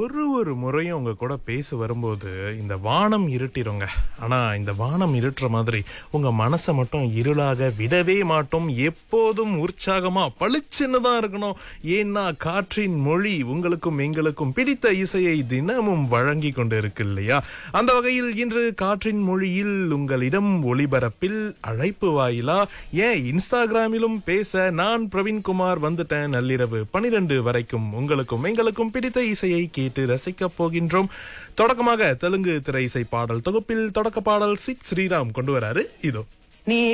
ஒரு ஒரு முறையும் உங்க கூட பேச வரும்போது இந்த வானம் இருட்டிருங்க ஆனா இந்த வானம் இருட்டுற மாதிரி உங்க மனசை மட்டும் இருளாக விடவே மாட்டோம் எப்போதும் உற்சாகமா பளிச்சுன்னு தான் இருக்கணும் ஏன்னா காற்றின் மொழி உங்களுக்கும் எங்களுக்கும் பிடித்த இசையை தினமும் வழங்கி கொண்டு இருக்கு இல்லையா அந்த வகையில் இன்று காற்றின் மொழியில் உங்களிடம் ஒளிபரப்பில் அழைப்பு வாயிலா ஏன் இன்ஸ்டாகிராமிலும் பேச நான் பிரவீன்குமார் வந்துட்டேன் நள்ளிரவு பனிரெண்டு வரைக்கும் உங்களுக்கும் எங்களுக்கும் பிடித்த இசையை கேட்டு ரசிக்க போகின்றோம் தொடக்கமாக தெலுங்கு திரை இசை பாடல் தொகுப்பில் தொடக்க பாடல் சித் ஸ்ரீராம் கொண்டு வராரு இதோ நீ